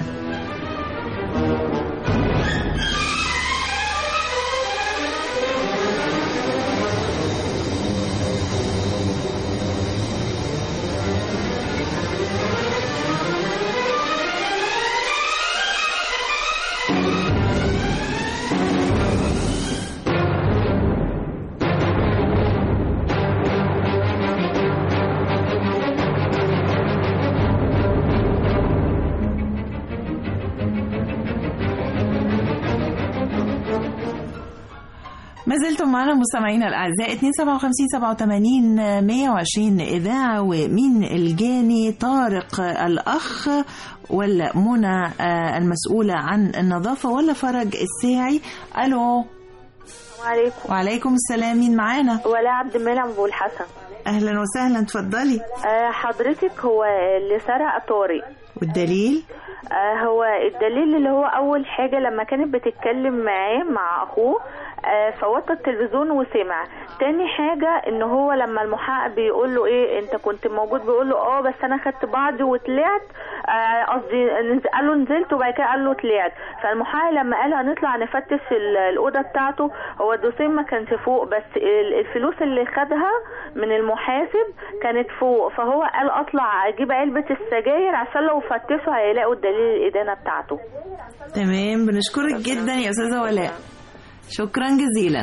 ما زلتم معنا مستمعينا الاعزاء 257 87 120 اذاعه ومين الجاني طارق الاخ ولا منى آه، المسؤوله عن النظافه ولا فرج الساعي الو وعليكم وعليكم السلام مين معانا ولا عبد المنعم ابو الحسن اهلا وسهلا اتفضلي آه، حضرتك هو اللي سرق طارق والدليل آه، هو الدليل اللي هو اول حاجه لما كانت بتتكلم معاه مع اخوه آه، فوطى التلفزيون وسمع تاني حاجه ان هو لما المحقق بيقول له ايه انت كنت موجود بيقول له اه بس انا خدت بعضي وطلعت آه، قصدي نز- قال له نزلت وبعد كده قال له طلعت فالمحقق لما قال هنطلع نفتش ال- الاوضه بتاعته هو الدوسين ما كانش فوق بس ال- الفلوس اللي خدها من المحاسب كانت فوق فهو قال اطلع اجيب علبه السجاير عشان لو فتشوا هيلاقوا الدليل الادانه بتاعته تمام بنشكرك جدا يا استاذه ولاء شكرا جزيلا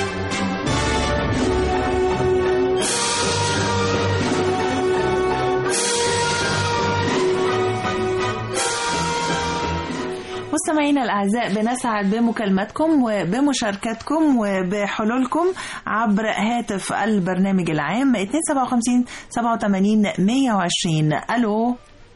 مستمعينا الأعزاء بنسعد بمكالمتكم وبمشاركتكم وبحلولكم عبر هاتف البرنامج العام 257 87 120 ألو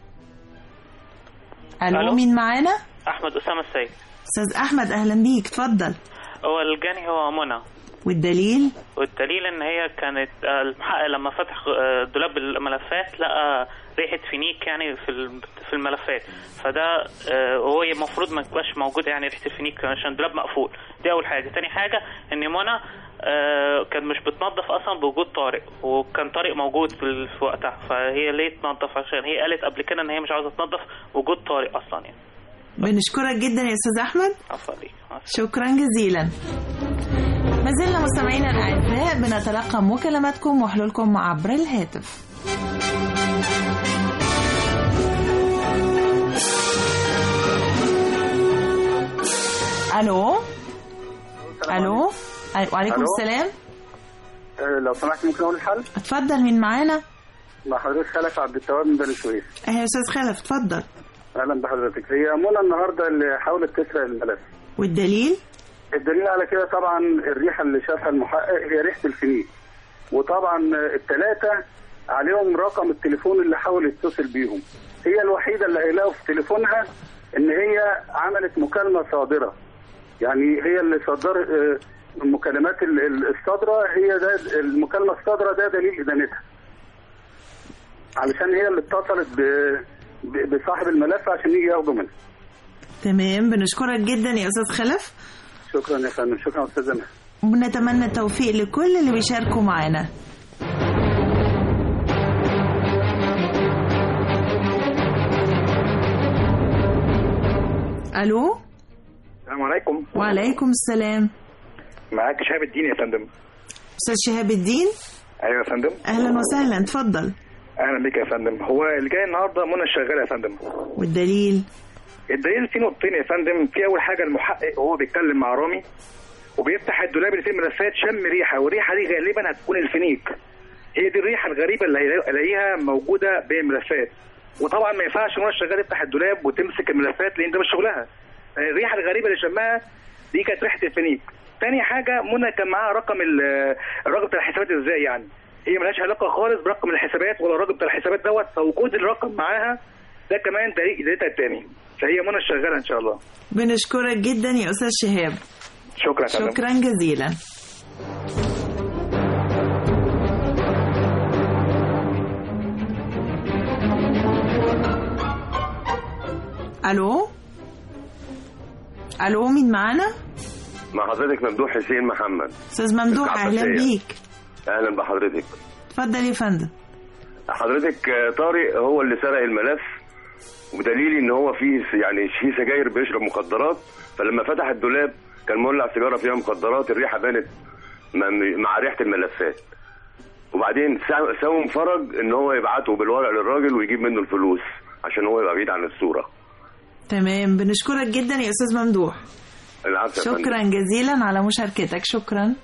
ألو, ألو. مين معانا؟ احمد اسامه السيد أستاذ أحمد أهلا بيك اتفضل هو الجاني هو منى والدليل والدليل ان هي كانت آه، المحقق لما فتح آه، دولاب الملفات لقى ريحه فينيك يعني في ال- في الملفات فده آه، وهو المفروض ما تبقاش موجوده يعني ريحه الفينيك عشان الدولاب مقفول دي اول حاجه تاني حاجه ان منى آه، كانت مش بتنظف اصلا بوجود طارق وكان طارق موجود في ال- في وقتها فهي ليه تنظف عشان هي قالت قبل كده ان هي مش عاوزه تنظف وجود طارق اصلا يعني بنشكرك جدا يا أستاذ أحمد عفوا عليك شكرا جزيلا ما زلنا مستمعينا الأعزاء بنتلقى مكالماتكم وحلولكم عبر الهاتف ألو ألو أي- وعليكم ألو. السلام آه، لو سمحت ممكن اقول الحل اتفضل مين معانا مع حضرتك خلف عبد التواب من بني سويف أهلا يا أستاذ خلف اتفضل اهلا بحضرتك هي منى النهارده اللي حاولت تسرق الملف والدليل الدليل على كده طبعا الريحه اللي شافها المحقق هي ريحه الفينيك وطبعا الثلاثه عليهم رقم التليفون اللي حاول يتصل بيهم هي الوحيده اللي هيلاقوا في تليفونها ان هي عملت مكالمه صادره يعني هي اللي صدر آه، المكالمات ال- ال- الصادره هي ده المكالمه الصادره ده دليل ادانتها علشان هي اللي اتصلت ب- ب- بصاحب الملف عشان يجي ياخده منها تمام بنشكرك جدا يا أستاذ خلف شكرا يا فندم شكرا استاذ أمل. ونتمنى التوفيق لكل اللي بيشاركوا معانا الو السلام عليكم وعليكم السلام معاك شهاب الدين يا فندم استاذ شهاب الدين ايوه يا فندم اهلا وسهلا اتفضل اهلا بك يا فندم هو اللي جاي النهارده منى الشغاله يا فندم والدليل الدليل في نقطتين يا فندم في اول حاجه المحقق وهو بيتكلم مع رامي وبيفتح الدولاب اللي فيه الملفات شم ريحه والريحه دي غالبا هتكون الفينيك هي دي الريحه الغريبه اللي هيلاقيها موجوده بين الملفات وطبعا ما ينفعش منى الشغاله تفتح الدولاب وتمسك الملفات لان ده مش شغلها الريحه الغريبه اللي شمها دي كانت ريحه الفينيك تاني حاجه منى كان معاها رقم ال- الرقم بتاع الحسابات ازاي يعني هي ملهاش علاقه خالص برقم الحسابات ولا الرقم بتاع الحسابات دوت فوجود الرقم معاها ده كمان دليل دليلها التاني فهي منى الشغاله ان شاء الله بنشكرك جدا يا استاذ شهاب شكرا يا فندم. شكرا جزيلا الو الو مين معانا مع حضرتك ممدوح حسين محمد استاذ ممدوح اهلا العباسية. بيك اهلا بحضرتك اتفضل يا فندم حضرتك آه، طارق هو اللي سرق الملف ودليلي ان هو فيه يعني في سجاير بيشرب مخدرات فلما فتح الدولاب كان مولع سيجاره فيها مخدرات الريحه بانت م- مع ريحه الملفات وبعدين سا- ساوم فرج ان هو يبعته بالورق للراجل ويجيب منه الفلوس عشان هو يبقى بعيد عن الصوره تمام بنشكرك جدا يا استاذ ممدوح العفو يا فندم. شكرا جزيلا على مشاركتك شكرا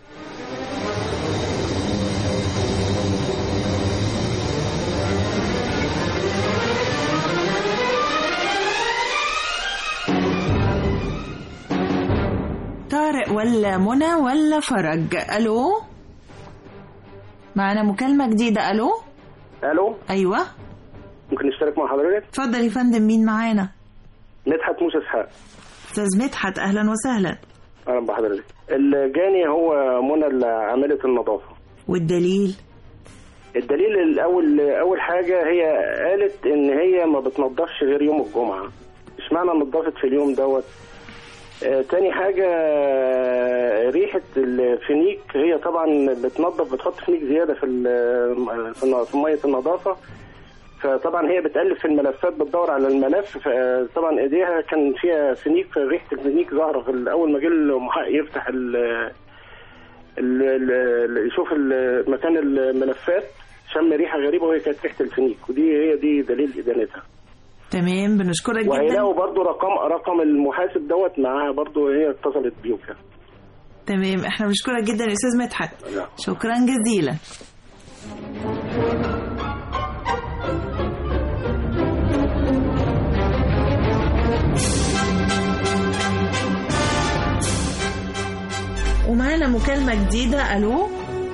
طارق ولا منى ولا فرج الو معنا مكالمة جديدة الو الو ايوه ممكن نشترك مع حضرتك اتفضل يا فندم مين معانا مدحت موسى اسحاق استاذ مدحت اهلا وسهلا اهلا بحضرتك الجاني هو منى اللي عامله النظافه والدليل الدليل الاول اول حاجه هي قالت ان هي ما بتنضفش غير يوم الجمعه اشمعنى نضفت في اليوم دوت آه تاني حاجة آه، ريحة الفينيك هي طبعا بتنظف بتحط فينيك زيادة في ال- في الن- في مية النظافة فطبعا هي بتقلب في الملفات بتدور على الملف فطبعا ايديها كان فيها فينيك ريحة الفينيك ظاهرة في ال- اول ما جه المحقق يفتح ال ال- ال- يشوف ال- مكان الملفات شم ريحة غريبة وهي كانت ريحة الفينيك ودي هي دي دليل إدانتها تمام بنشكرك جدا وهيلاقوا برضو رقم رقم المحاسب دوت معاها برضو هي اتصلت بيه وكده تمام احنا بنشكرك جدا يا استاذ مدحت لا. شكرا جزيلا ومعانا مكالمة جديدة الو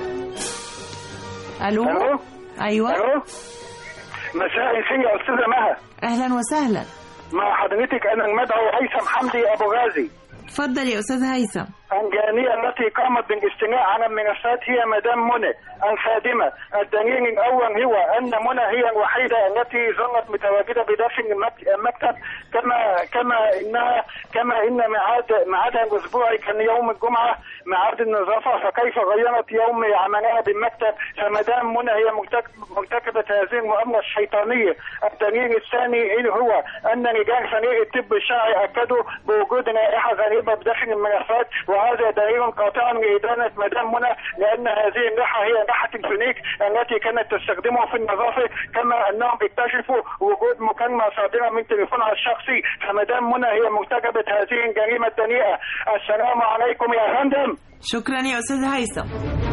الو ألو؟ ايوه الو مساء الخير يا استاذه مها اهلا وسهلا مع حضرتك انا المدعو هيثم حمدي ابو غازي اتفضل يا استاذ هيثم الجانية التي قامت بالاستيلاء على الملفات هي مدام منى الخادمة الدليل الأول هو أن منى هي الوحيدة التي ظلت متواجدة بداخل المك- المكتب كما كما إنها كما إن ميعاد ميعادها الأسبوعي كان يوم الجمعة ميعاد النظافة فكيف غيرت يوم عملها بالمكتب فمدام منى هي مرتك- مرتكبة هذه المؤامرة الشيطانية الدليل الثاني إيه هو أن رجال فريق الطب الشرعي أكدوا بوجود رائحة غريبة بداخل الملفات وهذا دليل قاطع لإدانة مدام منى لأن هذه الريحة هي ريحة الفينيك التي كانت تستخدمها في النظافة كما أنهم اكتشفوا وجود مكالمة صادرة من تليفونها الشخصي فمدام منى هي مرتكبة هذه الجريمة الدنيئة السلام عليكم يا فندم شكرا يا استاذ هيثم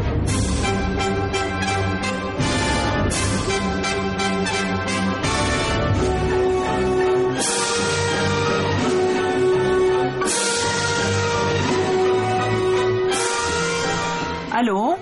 الو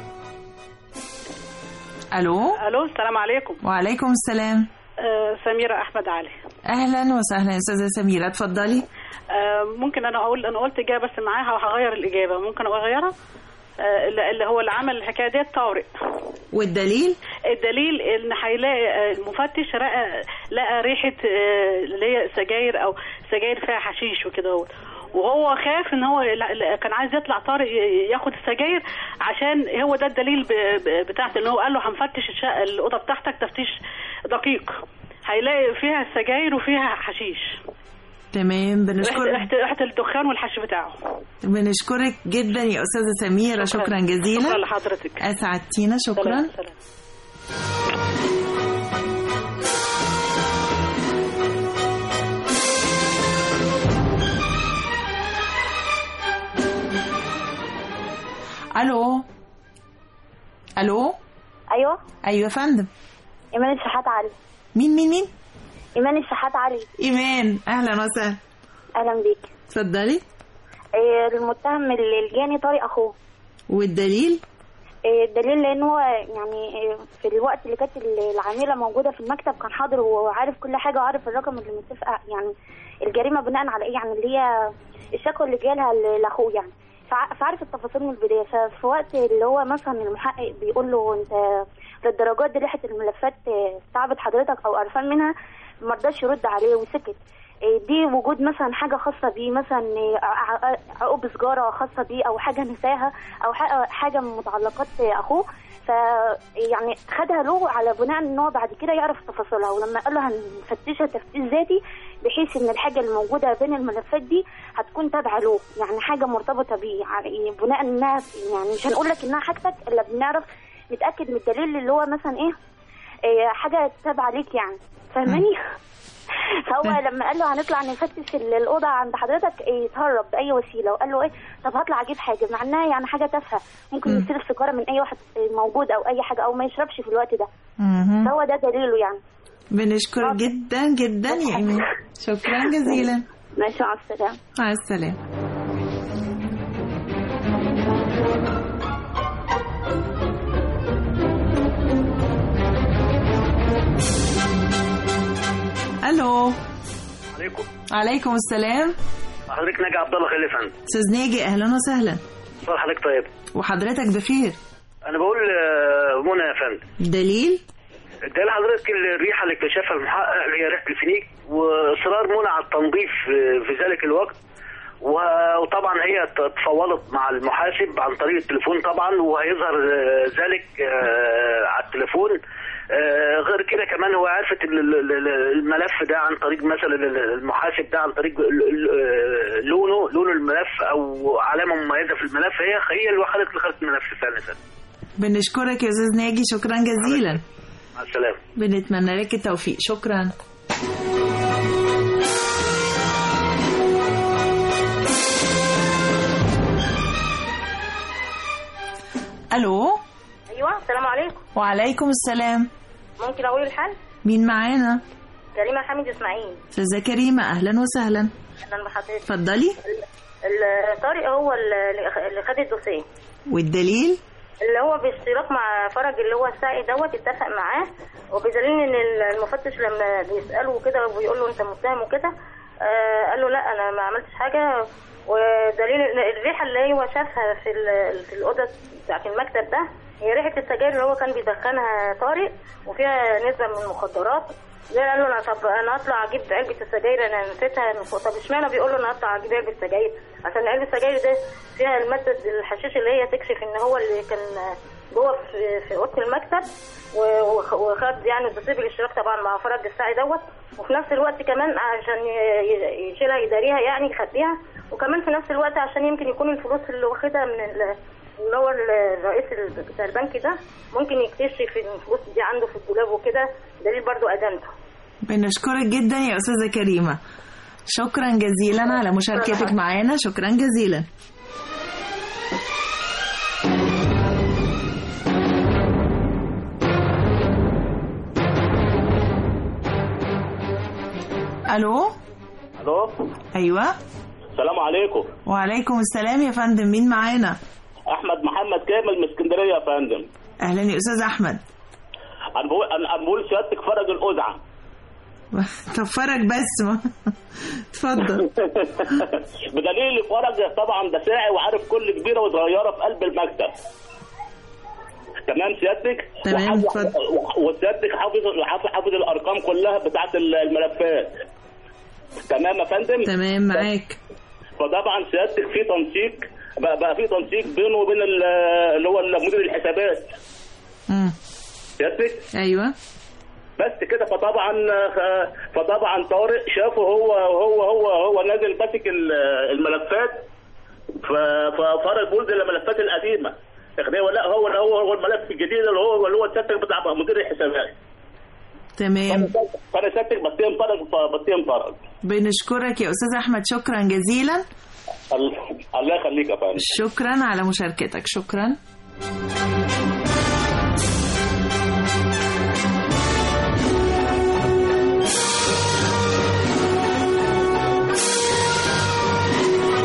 الو الو السلام عليكم وعليكم السلام آه سميره احمد علي اهلا وسهلا يا استاذه سميره اتفضلي آه ممكن انا اقول انا قلت اجابه بس معاها وهغير الاجابه ممكن اغيرها آه اللي اللي هو اللي عمل الحكايه ديت طارق والدليل الدليل ان هيلاقي آه، المفتش لقى لقى ريحه آه، اللي هي سجاير او سجاير فيها حشيش وكده هو. وهو خاف ان هو لا- لا، كان عايز يطلع طارق ي- ياخد السجاير عشان هو ده الدليل ب- ب- بتاعته ان هو قال له هنفتش الشقه الاوضه بتاعتك تفتيش دقيق هيلاقي فيها السجاير وفيها حشيش تمام ريحه بنشكرك ريحه ريحة الدخان والحش بتاعه بنشكرك جدا يا استاذه سميره شكرا, شكراً. جزيلا شكرا لحضرتك اسعدتينا شكرا سلام. سلام. الو الو ايوه ايوه يا فندم ايمان الشحات علي مين مين مين ايمان الشحات علي ايمان اهلا وسهلا اهلا بيك اتفضلي إيه، المتهم اللي الجاني طارق اخوه والدليل إيه، الدليل لان هو يعني إيه، في الوقت اللي كانت العامله موجوده في المكتب كان حاضر وعارف كل حاجه وعارف الرقم اللي متفقه يعني الجريمه بناء على ايه يعني اللي هي الشكوى اللي جالها ل- لاخوه يعني فع- فعارف التفاصيل من البدايه ففي وقت اللي هو مثلا المحقق بيقول له انت للدرجات دي ريحه الملفات آه، تعبت حضرتك او قرفان منها ما رضاش يرد عليه وسكت آه، دي وجود مثلا حاجه خاصه بيه مثلا آه، ع- ع- عقب سجاره خاصه بيه او حاجه نساها او ح- حاجه من متعلقات آه، اخوه ف يعني خدها له على بناء ان هو بعد كده يعرف تفاصيلها ولما قال له هنفتشها تفتيش ذاتي بحيث ان الحاجه الموجوده بين الملفات دي هتكون تابعه له يعني حاجه مرتبطه بيه يعني بناء انها يعني مش هنقول لك انها حاجتك الا بنعرف نتاكد من الدليل اللي هو مثلا ايه, إيه حاجه تابعه ليك يعني فاهماني فهو لما قال له هنطلع نفتش ال- الاوضه عند حضرتك إيه يتهرب باي وسيله وقال له ايه طب هطلع اجيب حاجه مع انها يعني حاجه تافهه ممكن مم. يستلف سيجاره من اي واحد موجود او اي حاجه او ما يشربش في الوقت ده مهم. فهو ده دليله يعني بنشكرك جدا جدا يا إيمان شكرا جزيلا ماشي مع السلامه مع السلامة الو عليكم عليكم السلام حضرتك ناجي عبد الله خليل فندم استاذ ناجي اهلا وسهلا صباح حضرتك طيب وحضرتك بخير انا بقول آه، منى يا فندم دليل ده لحضرتك الريحه اللي اكتشفها المحقق اللي هي ريحه الفينيك واصرار منى على التنظيف آه، في ذلك الوقت و- وطبعا هي ت- تفاوضت مع المحاسب عن طريق التليفون طبعا وهيظهر آه، ذلك آه، على التليفون آه، غير كده كمان هو عرفت ال- ال- ال- الملف ده عن طريق مثلا ال- المحاسب ده عن طريق ال- ال- آه، لونه لون الملف او علامه مميزه في الملف هي هي اللي خدت اللي خدت الملف فعلا فعلا. بنشكرك يا استاذ ناجي شكرا جزيلا مع السلامه بنتمنى لك التوفيق شكرا الو ايوه السلام عليكم وعليكم السلام ممكن اقول الحل مين معانا كريمه حامد اسماعيل استاذه كريمه اهلا وسهلا اهلا بحضرتك اتفضلي ال- طارق هو اللي اللي خد الدوسيه والدليل اللي هو باشتراك مع فرج اللي هو الساعي دوت اتفق معاه وبدليل ان المفتش لما بيساله كده وبيقول له انت متهم وكده آه قال له لا انا ما عملتش حاجه ودليل إن الريحه اللي هو شافها في ال- في الاوضه بتاعت المكتب ده هي ريحه السجاير اللي هو كان بيدخنها طارق وفيها نسبه من المخدرات ده قال له انا طب انا هطلع اجيب علبه السجاير انا نسيتها من فوق طب اشمعنى بيقول له انا هطلع اجيب علبه سجاير عشان علبه السجاير ده فيها الماده الحشيش اللي هي تكشف ان هو اللي كان جوه في, في اوضه المكتب و- وخ- وخد يعني التصريف الاشتراك طبعا مع فرج الساعي دوت وفي نفس الوقت كمان عشان ي- ي- يشيلها يداريها يعني يخبيها وكمان في نفس الوقت عشان يمكن يكون الفلوس اللي واخدها من ال- اللي هو ال- الرئيس ال- بتاع البنك ده ممكن يكتشف ان الفلوس دي عنده في الدولاب وكده دليل برضو ادانته بنشكرك جدا يا استاذه كريمه شكرا جزيلا على مشاركتك معانا شكرا جزيلا الو الو ايوه السلام عليكم وعليكم السلام يا فندم مين معانا احمد محمد كامل من اسكندريه يا فندم اهلا يا استاذ احمد انا بقول انا أنا بقول سيادتك فرج القزعه طب فرج بس ما اتفضل بدليل فرج طبعا ده ساعي وعارف كل كبيره وصغيره في قلب المكتب تمام سيادتك تمام، وحافظ- اتفضل. وسيادتك حافظ حافظ حافظ الارقام كلها بتاعت الملفات تمام يا فندم تمام معاك فطبعا سيادتك في تنسيق بقى, بقى في تنسيق بينه وبين ال- اللي هو مدير الحسابات مم. سيادتك ايوه بس كده فطبعا فطبعا طارق شافه هو هو هو هو نازل ماسك ال- الملفات ف- ففرج بولد الملفات القديمه اخدها ولا هو هو هو الملف الجديد اللي هو اللي هو السيادتك بتاع مدير الحسابات تمام فانا سيادتك بتهم فرج بتهم فرج بنشكرك يا استاذ احمد شكرا جزيلا ال- الله يخليك يا فندم شكرا على مشاركتك شكرا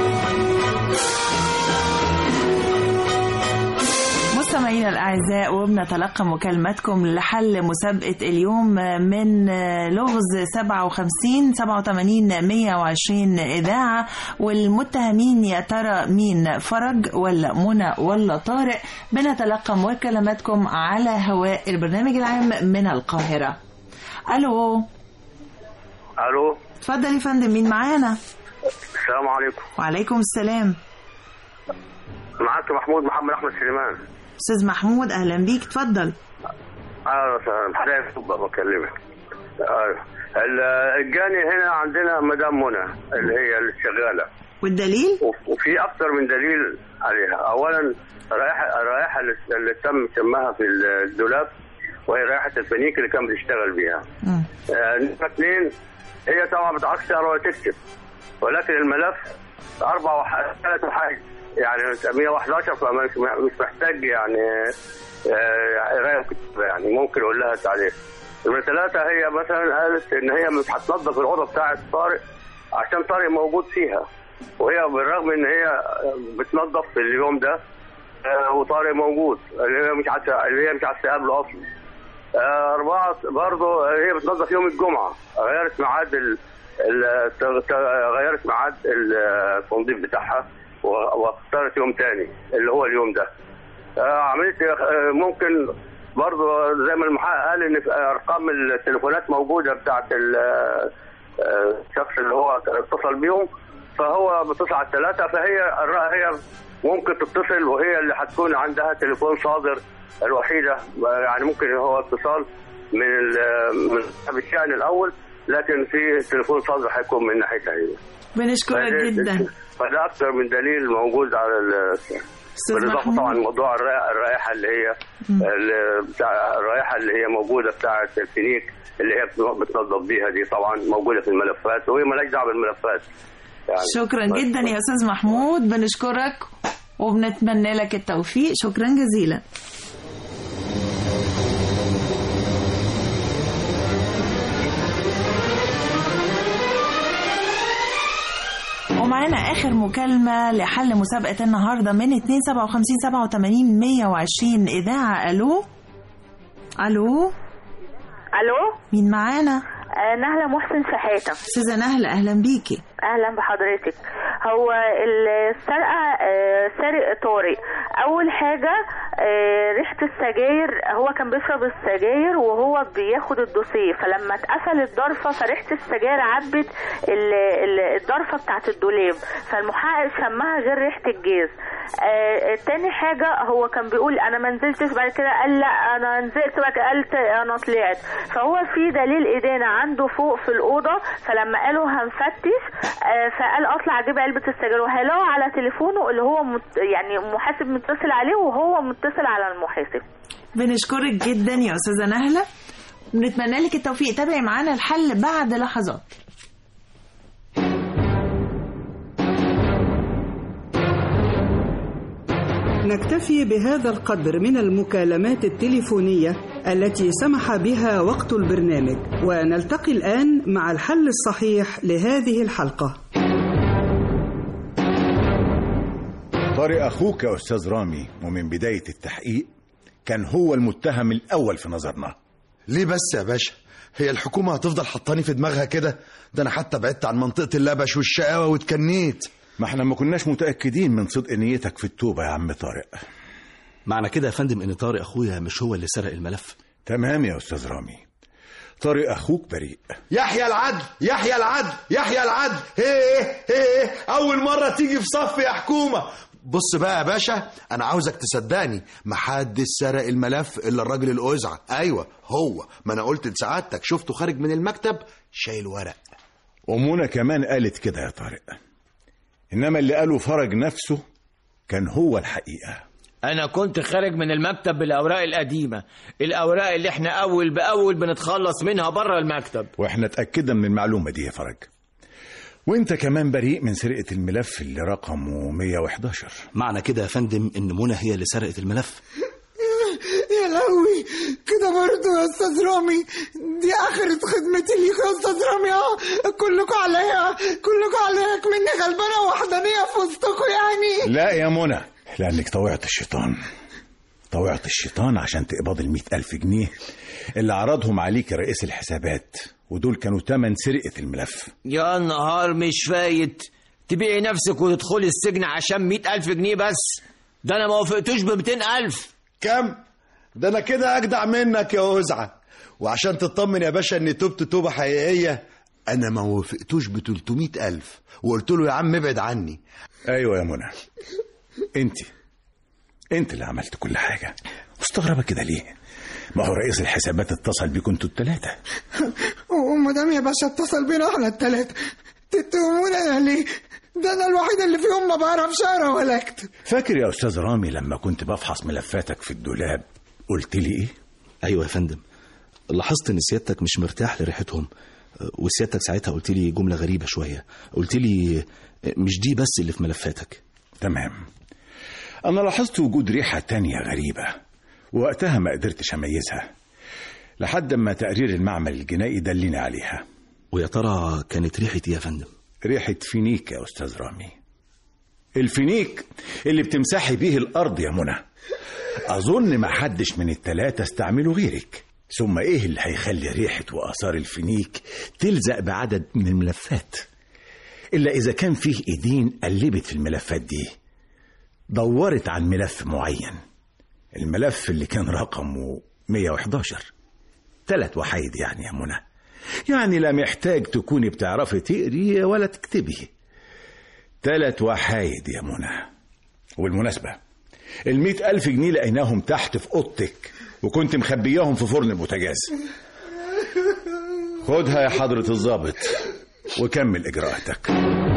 مستمعينا الأعزاء وبننتقل وبنتلقى مكالماتكم لحل مسابقة اليوم من لغز 57 87 120 إذاعة والمتهمين يا ترى مين فرج ولا منى ولا طارق بنتلقى مكالماتكم على هواء البرنامج العام من القاهرة ألو الو اتفضل يا فندم مين معانا السلام عليكم وعليكم السلام معاك محمود محمد احمد سليمان أستاذ محمود أهلا بيك اتفضل اهلا وسهلا حضرتك بكلمك ايوه ال- الجاني هنا عندنا مدام منى اللي هي اللي شغاله والدليل وفي اكثر من دليل عليها اولا رائحه الرائحه اللي اللي تم سماها في الدولاب وهي رائحه الفنيك اللي كان بتشتغل بيها آه، نمرة اثنين هي طبعا ما بتعرفش تقرا ولا تكتب ولكن الملف اربع وح... ثلاث وحاجه يعني 111 فمش مش محتاج يعني آه، قرايه وكتابه يعني ممكن اقول لها تعليق نمرة ثلاثة هي مثلا قالت إن هي مش هتنظف الأوضة بتاعة طارق عشان طارق موجود فيها وهي بالرغم إن هي بتنظف في اليوم ده آه، وطارق موجود اللي هي مش عايزة اللي هي مش عايزة تقابله أصلا آه، أربعة برضه هي بتنظف يوم الجمعة غيرت ميعاد ال... ال- ت- ت- غيرت ميعاد التنظيف بتاعها و- واختارت يوم تاني اللي هو اليوم ده آه، عملية آه، ممكن برضه زي ما المحقق قال ان في ارقام التليفونات موجوده بتاعت ال- آه، الشخص اللي هو اتصل بيهم فهو بيتصل على الثلاثه فهي الر- هي ممكن تتصل وهي اللي هتكون عندها تليفون صادر الوحيده يعني ممكن هو اتصال من ال- من صاحب الشأن الاول لكن في تليفون صادر هيكون من ناحيتها هي بنشكرك فده- جدا فده اكثر من دليل موجود على ال بالاضافه محمود. طبعا موضوع الرائحه الرائحه اللي هي اللي بتاع الرائحه اللي هي موجوده بتاعه الفينيك اللي هي بتنظف بيها دي طبعا موجوده في الملفات وهي مالهاش دعوه بالملفات يعني شكرا جدا يا استاذ محمود بنشكرك وبنتمنى لك التوفيق شكرا جزيلا ومعانا اخر مكالمه لحل مسابقه النهارده من 2 57 87 120 اذاعه الو الو الو مين معانا آه، نهله محسن شحاته استاذه نهله اهلا بيكي اهلا بحضرتك هو السرقه آه، سارق طارق اول حاجه آه، ريحه السجاير هو كان بيشرب السجاير وهو بياخد الدوسيه فلما اتقفل الضرفه فريحه السجاير عبت ال- ال- الضرفه بتاعت الدولاب فالمحقق شمها غير ريحه الجاز آه، تاني حاجة هو كان بيقول أنا ما نزلتش بعد كده قال لا أنا نزلت بعد كده قلت أنا طلعت فهو في دليل إدانة عنده فوق في الأوضة فلما قالوا هنفتش آه، فقال أطلع أجيب علبة السجاير وهيلاقوا على تليفونه اللي هو مت يعني محاسب متصل عليه وهو متصل على المحاسب بنشكرك جدا يا استاذه نهله بنتمنى لك التوفيق تابعي معانا الحل بعد لحظات نكتفي بهذا القدر من المكالمات التليفونية التي سمح بها وقت البرنامج ونلتقي الآن مع الحل الصحيح لهذه الحلقة طارق أخوك يا أستاذ رامي ومن بداية التحقيق كان هو المتهم الأول في نظرنا ليه بس يا باشا هي الحكومة هتفضل حطاني في دماغها كده ده أنا حتى بعدت عن منطقة اللبش والشقاوة واتكنيت ما احنا ما كناش متأكدين من صدق نيتك في التوبة يا عم طارق معنى كده يا فندم ان طارق اخويا مش هو اللي سرق الملف تمام يا أستاذ رامي طارق أخوك بريء يحيى العدل يحيى العدل يحيى العدل هيه هيه أول مرة تيجي في صف يا حكومة بص بقى يا باشا أنا عاوزك تصدقني محدش سرق الملف إلا الراجل الأزعة أيوة هو ما أنا قلت لسعادتك شفته خارج من المكتب شايل ورق ومنى كمان قالت كده يا طارق إنما اللي قاله فرج نفسه كان هو الحقيقة انا كنت خارج من المكتب بالاوراق القديمه الاوراق اللي احنا اول باول بنتخلص منها بره المكتب واحنا اتأكدنا من المعلومة دي يا فرج وانت كمان بريء من سرقة الملف اللي رقمه 111 معنى كده يا فندم ان منى هي اللي سرقت الملف يا لهوي كده برضه يا استاذ رامي دي اخرة خدمتي ليك يا استاذ رامي اه كلكم عليا كلكم عليا مني غلبانه وحدانيه في وسطكم يعني لا يا منى لأنك طوعت الشيطان طوعت الشيطان عشان تقبض المئة ألف جنيه اللي عرضهم عليك رئيس الحسابات ودول كانوا تمن سرقة الملف يا نهار مش فايت تبيعي نفسك وتدخلي السجن عشان مئة ألف جنيه بس ده أنا ما وافقتوش بمتين ألف كم؟ ده أنا كده أجدع منك يا وزعة وعشان تطمن يا باشا إني تبت توبة حقيقية أنا ما وافقتوش ب 300 ألف وقلت له يا عم ابعد عني أيوة يا منى أنت أنت اللي عملت كل حاجة مستغربة كده ليه؟ ما هو رئيس الحسابات اتصل بيكم انتوا التلاتة ومدام يا باشا اتصل بينا احنا التلاتة تتهمونا انا ليه؟ ده انا الوحيد اللي فيهم ما بعرفش اقرا ولا اكتب فاكر يا أستاذ رامي لما كنت بفحص ملفاتك في الدولاب قلت لي إيه؟ ايوه يا فندم لاحظت ان سيادتك مش مرتاح لريحتهم وسيادتك ساعتها قلت لي جمله غريبه شويه قلت لي مش دي بس اللي في ملفاتك تمام أنا لاحظت وجود ريحة تانية غريبة ووقتها ما قدرتش أميزها لحد ما تقرير المعمل الجنائي دلني عليها ويا ترى كانت ريحه ايه يا فندم ريحة فينيك يا أستاذ رامي الفينيك اللي بتمسحي بيه الأرض يا منى أظن ما حدش من التلاتة استعمله غيرك ثم إيه اللي هيخلي ريحة وآثار الفينيك تلزق بعدد من الملفات إلا إذا كان فيه إيدين قلبت في الملفات دي دورت عن ملف معين الملف اللي كان رقمه 111 ثلاث وحيد يعني يا منى يعني لا محتاج تكوني بتعرفي تقري ولا تكتبي ثلاث وحايد يا منى وبالمناسبة المئة ألف جنيه لقيناهم تحت في أوضتك وكنت مخبياهم في فرن البوتاجاز خدها يا حضرة الضابط وكمل إجراءاتك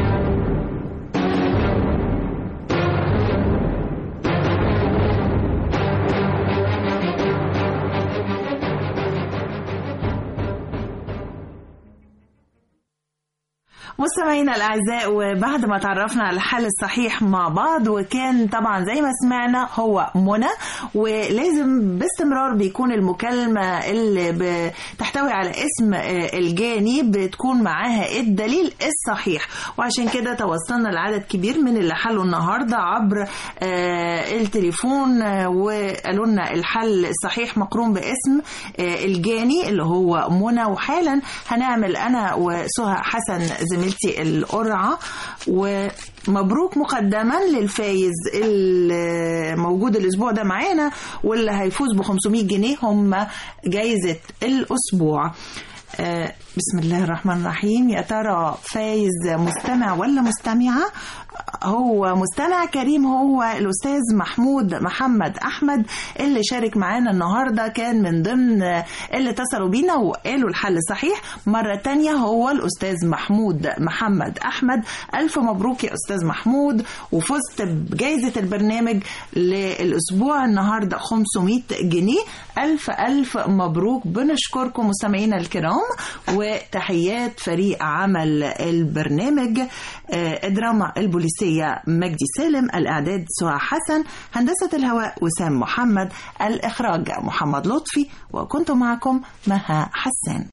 مستمعينا الاعزاء وبعد ما تعرفنا على الحل الصحيح مع بعض وكان طبعا زي ما سمعنا هو منى ولازم باستمرار بيكون المكالمه اللي بتحتوي على اسم الجاني بتكون معاها الدليل الصحيح وعشان كده توصلنا لعدد كبير من اللي حلوا النهارده عبر التليفون وقالوا لنا الحل الصحيح مقرون باسم الجاني اللي هو منى وحالا هنعمل انا وسهى حسن زميلتي القرعة ومبروك مقدما للفايز الموجود الأسبوع ده معانا واللي هيفوز ب 500 جنيه هم جايزة الأسبوع آه بسم الله الرحمن الرحيم يا ترى فايز مستمع ولا مستمعة هو مستمع كريم هو الأستاذ محمود محمد أحمد اللي شارك معانا النهاردة كان من ضمن اللي اتصلوا بينا وقالوا الحل صحيح مرة تانية هو الأستاذ محمود محمد أحمد ألف مبروك يا أستاذ محمود وفزت بجائزة البرنامج للأسبوع النهاردة 500 جنيه ألف ألف مبروك بنشكركم مستمعينا الكرام وتحيات فريق عمل البرنامج الدراما البوليسية مجدي سالم الإعداد سهى حسن هندسة الهواء وسام محمد الإخراج محمد لطفي وكنت معكم مها حسان